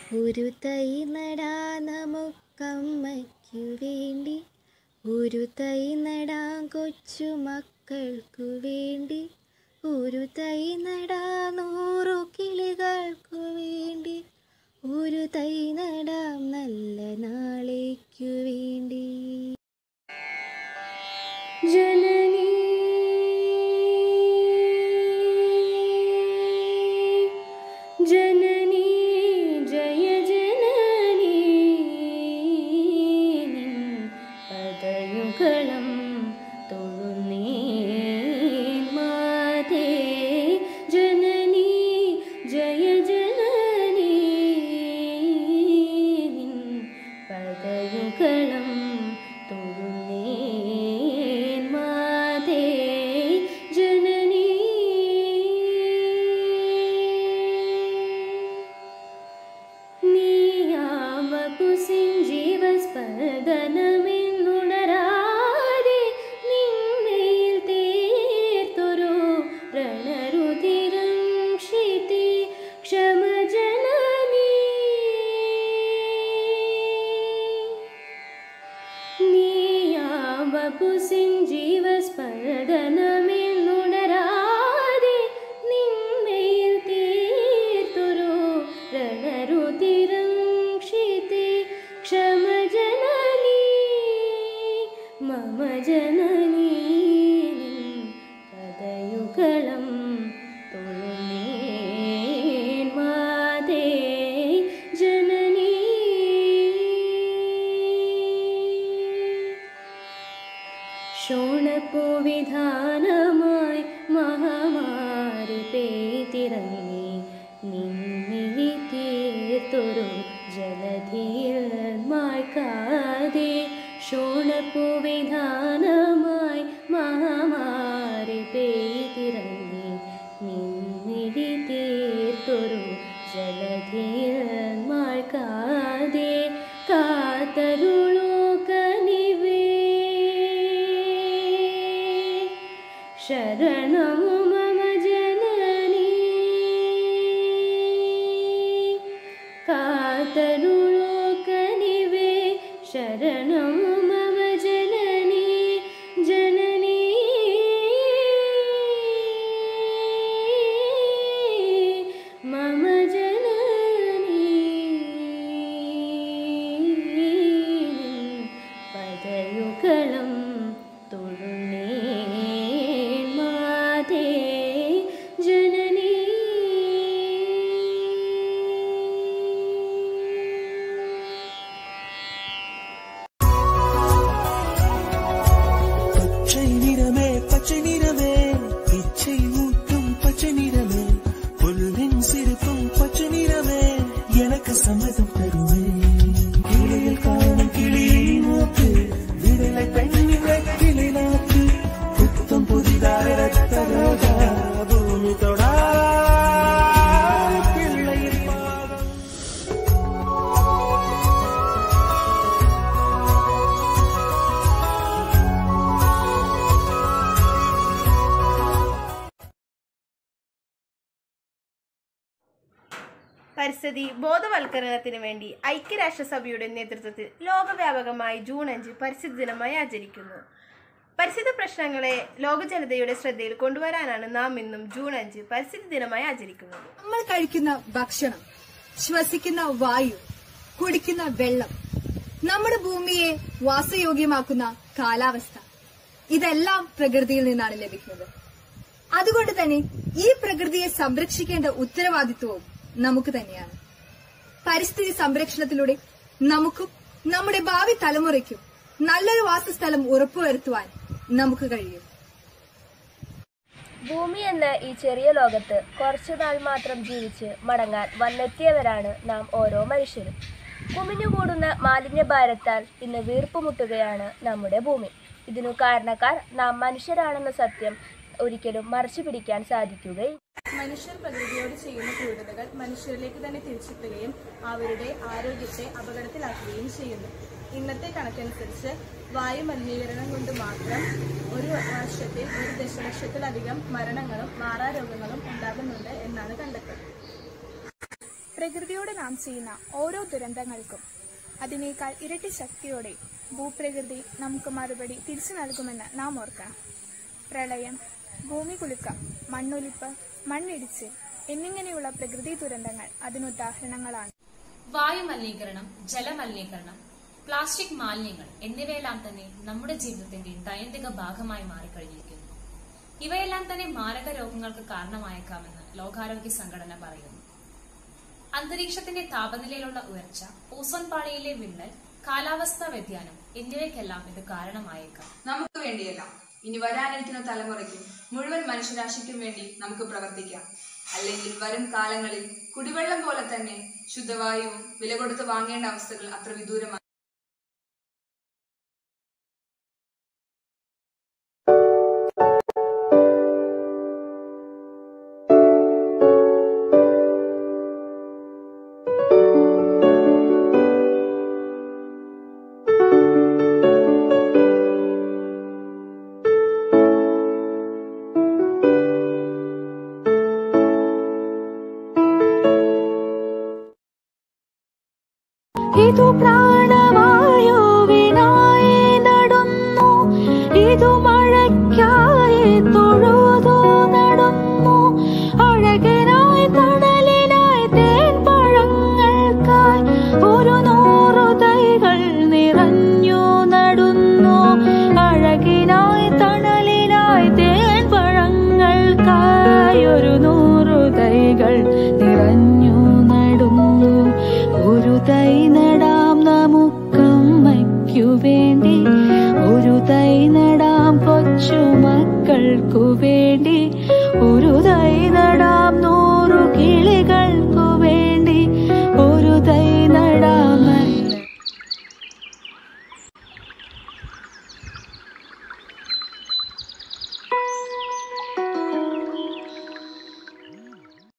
ഒരു തൈ നടാ നമുക്കമ്മയ്ക്കു വേണ്ടി ഒരു തൈ നടാം കൊച്ചു മക്കൾക്കു വേണ്ടി ഒരു തൈ നടാ നൂറു കിളികൾക്കു വേണ്ടി ഒരു തൈ നടാം നല്ല നാളേക്കു വേണ്ടി ജനനീ ജനനീ ജയ ജനനീ നിൻ പദയുഗളം തൊഴുന്നേ മാതേ ജനനീ ജയ ജനനീ നിൻ പദയുഗളം തൊഴുന്നേ മാതേ ജനനീ നീയാമകുസിഞ്ജീവസ്പന്ദനമെന്നുണരാതെ നിന്നയിൽ തീർത്തൊരു രണരുതിരം ക്ഷിതി ക്ഷമജനനീ നീയാമകുസിഞ്ജീവസ്പന്ദനമെന്നുണരാതെ നിന്നയിൽ തീർത്തൊരു രണരുതിരം ക്ഷിതി ക്ഷമജനനീ മമ ജനനീ കഥയുഗളം തൊഴുന്നേൻ മാതേ ജനനീ ശോണപ്പൂവിധാനമായി മഹാമാരി പെയ്തിറങ്ങി നിന്നിഴി തീർത്തൊരു ജലധിയിൽ മായ്ക്കാതെ ശോണപ്പൂവിധാനമായി മഹാമാരി പെയ്തിറങ്ങി നിന്നിഴി തീർത്തൊരു ജലധിയിൽ മായ്ക്കാതെ കാത്തരുളൂ കനിവേ ശരണമു മമ ജനനീ കാത്തരുളൂ കനിവേ ശരണമു മമ ജനനീ ജനനീ മമ ജനനീ പദയുഗളം തൊഴുന്നേ മാതേ ജനനീ பச்சை நிறமே பச்சை நிறமே இச்சை ஊட்டும் பச்சை நிறமே புல்லின் சிரிப்பும் பச்சை நிறமே எனக்கு சம்மதம் தருமே கிளியில் காணும் கிளியின் மூக்கு விடலை பெண்ணிலை கிளி நாக்கு புத்தம் புதிதாக ரத்தரோகா பூமி தொடா பிள்ளையின் பாதம் പരിസ്ഥിതി ബോധവൽക്കരണത്തിന് വേണ്ടി ഐക്യരാഷ്ട്രസഭയുടെ നേതൃത്വത്തിൽ ലോകവ്യാപകമായി ജൂൺ അഞ്ച് പരിസ്ഥിതി ദിനമായി ആചരിക്കുന്നു പരിസ്ഥിതി പ്രശ്നങ്ങളെ ലോക ജനതയുടെ ശ്രദ്ധയിൽ കൊണ്ടുവരാനാണ് നാം ഇന്നും ജൂൺ അഞ്ച് പരിസ്ഥിതി ദിനമായി ആചരിക്കുന്നത് നമ്മൾ കഴിക്കുന്ന ഭക്ഷണം ശ്വസിക്കുന്ന വായു കുടിക്കുന്ന വെള്ളം നമ്മുടെ ഭൂമിയെ വാസയോഗ്യമാക്കുന്ന കാലാവസ്ഥ ഇതെല്ലാം പ്രകൃതിയിൽ നിന്നാണ് ലഭിക്കുന്നത് അതുകൊണ്ട് തന്നെ ഈ പ്രകൃതിയെ സംരക്ഷിക്കേണ്ട ഉത്തരവാദിത്വവും നമുക്ക് തന്നെയാണ് പരിസ്ഥിതി സംരക്ഷണത്തിലൂടെ നമുക്കും നമ്മുടെ ഭാവി തലമുറയ്ക്കും നല്ലൊരു വാസസ്ഥലം ഉറപ്പുവരുത്തുവാൻ നമുക്ക് കഴിയും ഭൂമി എന്ന ഈ ചെറിയ ലോകത്ത് കുറച്ചുനാൾ മാത്രം ജീവിച്ച് മടങ്ങാൻ വന്നെത്തിയവരാണ് നാം ഓരോ മനുഷ്യരും കുമിഞ്ഞുകൂടുന്ന മാലിന്യഭാരത്താൽ ഇന്ന് വീർപ്പുമുട്ടുകയാണ് നമ്മുടെ ഭൂമി ഇതിനു കാരണക്കാർ നാം മനുഷ്യരാണെന്ന സത്യം ഒരിക്കലും മറച്ചു പിടിക്കാൻ സാധിക്കുകയില്ല മനുഷ്യർ പ്രകൃതിയോട് ചെയ്യുന്ന ക്രൂരതകൾ മനുഷ്യരിലേക്ക് തന്നെ തിരിച്ചെത്തുകയും അവരുടെ ആരോഗ്യത്തെ അപകടത്തിലാക്കുകയും ചെയ്യുന്നു ഇന്നത്തെ കണക്കനുസരിച്ച് വായു മലിനീകരണം കൊണ്ട് മാത്രം ഒരു വർഷത്തിൽ ഒരു ദശലക്ഷത്തിലധികം മരണങ്ങളും മാറാരോഗങ്ങളും ഉണ്ടാകുന്നുണ്ട് എന്നാണ് കണ്ടെത്തൽ പ്രകൃതിയോട് നാം ചെയ്യുന്ന ഓരോ ദുരന്തങ്ങൾക്കും അതിനേക്കാൾ ഇരട്ടി ശക്തിയോടെ ഭൂപ്രകൃതി നമുക്ക് മറുപടി തിരിച്ചു നൽകുമെന്ന് നാം ഓർക്കണം പ്രളയം ഭൂമി കുലുക്കം മണ്ണൊലിപ്പ് മണ്ണിടിച്ച് എന്നിങ്ങനെയുള്ള പ്രകൃതി ദുരന്തങ്ങൾ അതിനുദാഹരണങ്ങളാണ് വായുമലിനീകരണം ജലമലിനീകരണം പ്ലാസ്റ്റിക് മാലിന്യങ്ങൾ എന്നിവയെല്ലാം തന്നെ നമ്മുടെ ജീവിതത്തിന്റെ ദൈനംദിന ഭാഗമായി മാറിക്കഴിഞ്ഞിരിക്കുന്നു ഇവയെല്ലാം തന്നെ മാരക രോഗങ്ങൾക്ക് കാരണമായേക്കാമെന്ന് ലോകാരോഗ്യ സംഘടന പറയുന്നു അന്തരീക്ഷത്തിന്റെ താപനിലയിലുള്ള ഉയർച്ച ഓസോൺ പാളിയിലെ വിള്ളൽ കാലാവസ്ഥാ വ്യതിയാനം എന്നിവയ്ക്കെല്ലാം ഇത് കാരണമായേക്കാം നമുക്ക് വേണ്ടിയല്ല ഇനി വരാനിരിക്കുന്ന തലമുറയ്ക്കും മുഴുവൻ മനുഷ്യരാശിക്കും വേണ്ടി നമുക്ക് പ്രവർത്തിക്കാം അല്ലെങ്കിൽ വരും കാലങ്ങളിൽ കുടിവെള്ളം പോലെ തന്നെ ശുദ്ധവായുവും വില കൊടുത്ത് വാങ്ങേണ്ട അവസ്ഥകൾ അത്ര വിദൂരമാണ് ഇതു പ്രാണവായുവിനായി നടന്നു ഇതു മഴയ്ക്കായി തൊഴുതു നടന്നു അഴകനായി തണലിനായി തേൻ പഴങ്ങൾക്കായി ഒരു നൂറു തൈകൾ നിറഞ്ഞു നടന്നു അഴകിനായി തണലിനായി തേൻ പഴങ്ങൾക്കായി ഒരു നൂറു തൈകൾ നിറഞ്ഞു നടന്നു ഒരു തൈ നടാം നമുക്കമ്മയ്ക്കു വേണ്ടി ഒരു തൈ നടാം കൊച്ചു മക്കൾക്കു വേണ്ടി ഒരു തൈ നടാം